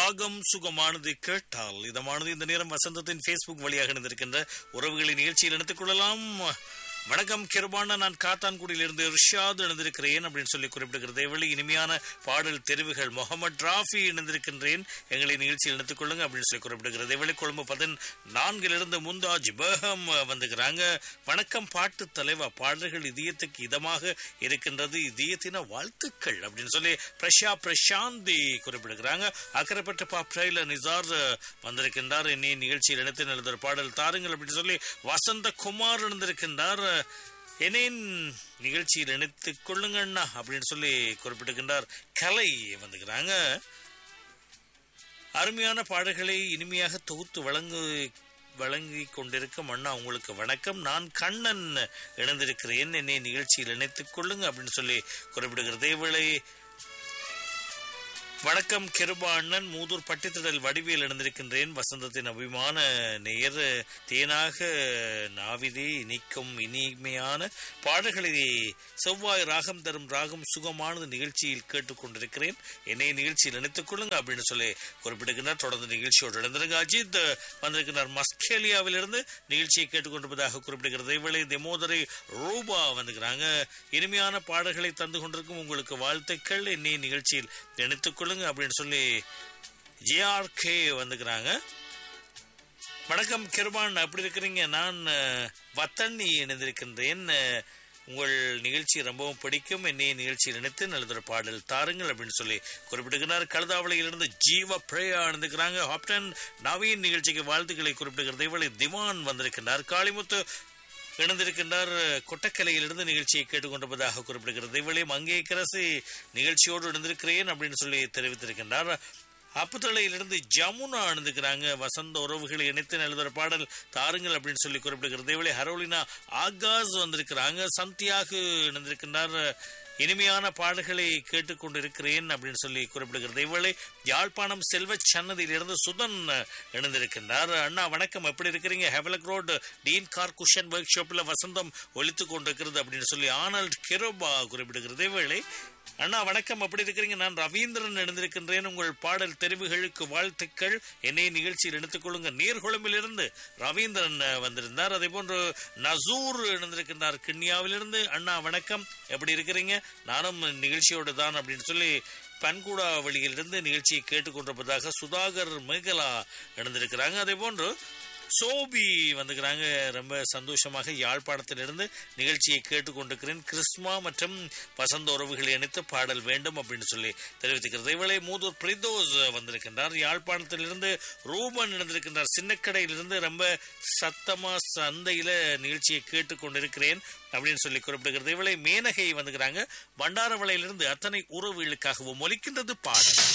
ராகம் சுகமானது கேட்டால் இதமானது இந்த நேரம் வசந்தத்தின் ஃபேஸ்புக் வழியாக இணைந்திருக்கின்ற உறவுகளின் நிகழ்ச்சியில் இணைத்துக் கொள்ளலாம் வணக்கம் கிருபான நான் காத்தான்குடியிலிருந்து ரிஷாத் இணைந்திருக்கிறேன் அப்படின்னு சொல்லி குறிப்பிடுகிறது வெளி இனிமையான பாடல் தெரிவுகள் முகமது ராஃபி இணைந்திருக்கின்றேன் எங்களை நிகழ்ச்சியில் இணைத்துக் கொள்ளுங்க அப்படின்னு சொல்லி குறிப்பிடுகிறது வெளி கொழும்பு பதினான்கிலிருந்து முந்தாஜ் பேகம் வந்துக்கிறாங்க வணக்கம் பாட்டு தலைவா பாடல்கள் இதயத்துக்கு இதமாக இருக்கின்றது இதயத்தின வாழ்த்துக்கள் அப்படின்னு சொல்லி பிரஷா பிரசாந்தி குறிப்பிடுகிறாங்க அக்கறைப்பட்ட பா ட்ரெயிலர் நிசார் வந்திருக்கின்றார் இன்னி நிகழ்ச்சியில் இணைத்து எழுதுகிற பாடல் தாருங்கள் அப்படின்னு சொல்லி வசந்த குமார் இணைந்திருக்கின்றார் என்னேன் நிகழ்ச்சியில் இணைத்துக் கொள்ளுங்க அண்ணா அப்படின்னு சொல்லி குறிப்பிட்டிருக்கின்றார் கலை வந்துக்கிறாங்க அருமையான பாடல்களை இனிமையாக தொகுத்து வழங்கு வழங்கி கொண்டிருக்கும் அண்ணா உங்களுக்கு வணக்கம் நான் கண்ணன் இணைந்திருக்கிறேன் என்னை நிகழ்ச்சியில் இணைத்துக் கொள்ளுங்க அப்படின்னு சொல்லி குறிப்பிடுகிறது இவளை வணக்கம் கிருபா அண்ணன் மூதூர் பட்டித்திடல் வடிவியல் இணைந்திருக்கின்றேன் வசந்தத்தின் அபிமான நேர் தேனாக நாவிதே இனிக்கும் இனிமையான பாடல்களை செவ்வாய் ராகம் தரும் ராகம் சுகமானது நிகழ்ச்சியில் கேட்டுக்கொண்டிருக்கிறேன் என்னை நிகழ்ச்சியில் இணைத்துக் கொள்ளுங்க அப்படின்னு சொல்லி குறிப்பிடுகின்றார் தொடர்ந்து நிகழ்ச்சியோடு இணைந்திருங்க அஜித் வந்திருக்கிறார் மஸ்கேலியாவிலிருந்து நிகழ்ச்சியை கேட்டுக்கொண்டிருப்பதாக குறிப்பிடுகிறது இவளை தெமோதரை ரூபா வந்துக்கிறாங்க இனிமையான பாடல்களை தந்து கொண்டிருக்கும் உங்களுக்கு வாழ்த்துக்கள் என்னை நிகழ்ச்சியில் இணைத்துக் கொள்ளுங்க அப்படின்னு சொல்லி ஜேஆர்கே வந்துக்கிறாங்க வணக்கம் கிருபான் அப்படி இருக்கிறீங்க நான் வத்தண்ணி இணைந்திருக்கின்றேன் உங்கள் நிகழ்ச்சி ரொம்பவும் பிடிக்கும் என்னைய நிகழ்ச்சியில் இணைத்து நல்லதொரு பாடல் தாருங்கள் அப்படின்னு சொல்லி குறிப்பிடுகிறார் கழுதாவளையிலிருந்து ஜீவ பிரேயா இருந்துக்கிறாங்க ஹாப்டன் நவீன் நிகழ்ச்சிக்கு வாழ்த்துக்களை குறிப்பிடுகிறது இவளை திவான் வந்திருக்கின்றார் காளிமுத்து இணைந்திருக்கின்றார் கொட்டக்கலையிலிருந்து நிகழ்ச்சியை கேட்டுக்கொண்டிருப்பதாக குறிப்பிடுகிறது இவளையும் அங்கே கரசி நிகழ்ச்சியோடு இணைந்திருக்கிறேன் அப்படின்னு சொல்லி தெரிவித்திருக்கின்றார் அப்புத்தளையிலிருந்து ஜமுனா அணிந்துக்கிறாங்க வசந்த உறவுகளை இணைத்து எழுதுற பாடல் தாருங்கள் அப்படின்னு சொல்லி குறிப்பிடுகிறது இவளை ஹரோலினா ஆகாஸ் வந்திருக்கிறாங்க சந்தியாக இணைந்திருக்கின்றார் இனிமையான பாடல்களை கேட்டுக்கொண்டிருக்கிறேன் அப்படின்னு சொல்லி குறிப்பிடுகிறது இவளை யாழ்ப்பாணம் செல்வ சன்னதியிலிருந்து சுதன் இணைந்திருக்கின்றார் அண்ணா வணக்கம் எப்படி இருக்கிறீங்க ஹெவலக் ரோடு டீன் கார் குஷன் ஒர்க் ஷாப்ல வசந்தம் ஒழித்து கொண்டிருக்கிறது அப்படின்னு சொல்லி ஆனல்ட் கெரோபா குறிப்பிடுகிறது இவளை அண்ணா வணக்கம் அப்படி இருக்கிறீங்க நான் ரவீந்திரன் இணைந்திருக்கின்றேன் உங்கள் பாடல் தெரிவுகளுக்கு வாழ்த்துக்கள் என்னை நிகழ்ச்சியில் எடுத்துக் கொள்ளுங்க நீர்குளமிலிருந்து ரவீந்திரன் வந்திருந்தார் அதே போன்று நசூர் இணைந்திருக்கின்றார் கிண்ணியாவிலிருந்து அண்ணா வணக்கம் எப்படி இருக்கிறீங்க நானும் நிகழ்ச்சியோடு தான் அப்படின்னு சொல்லி பன்கூடா வழியிலிருந்து நிகழ்ச்சியை கேட்டுக்கொண்டிருப்பதாக சுதாகர் மேகலா இணைந்திருக்கிறாங்க அதே போன்று சோபி வந்துக்கிறாங்க ரொம்ப சந்தோஷமாக யாழ்ப்பாணத்திலிருந்து நிகழ்ச்சியை கேட்டுக்கொண்டிருக்கிறேன் கிறிஸ்மா மற்றும் வசந்த உறவுகளை இணைத்து பாடல் வேண்டும் அப்படின்னு சொல்லி தெரிவித்துக்கிறது இவளை மூதூர் பிரிதோஸ் வந்திருக்கின்றார் யாழ்ப்பாணத்திலிருந்து ரூபன் இணைந்திருக்கின்றார் சின்னக்கடையிலிருந்து ரொம்ப சத்தமா சந்தையில நிகழ்ச்சியை கேட்டுக்கொண்டிருக்கிறேன் அப்படின்னு சொல்லி குறிப்பிடுகிறது இவளை மேனகை வந்துக்கிறாங்க பண்டாரவளையிலிருந்து அத்தனை உறவுகளுக்காகவும் ஒலிக்கின்றது பாடல்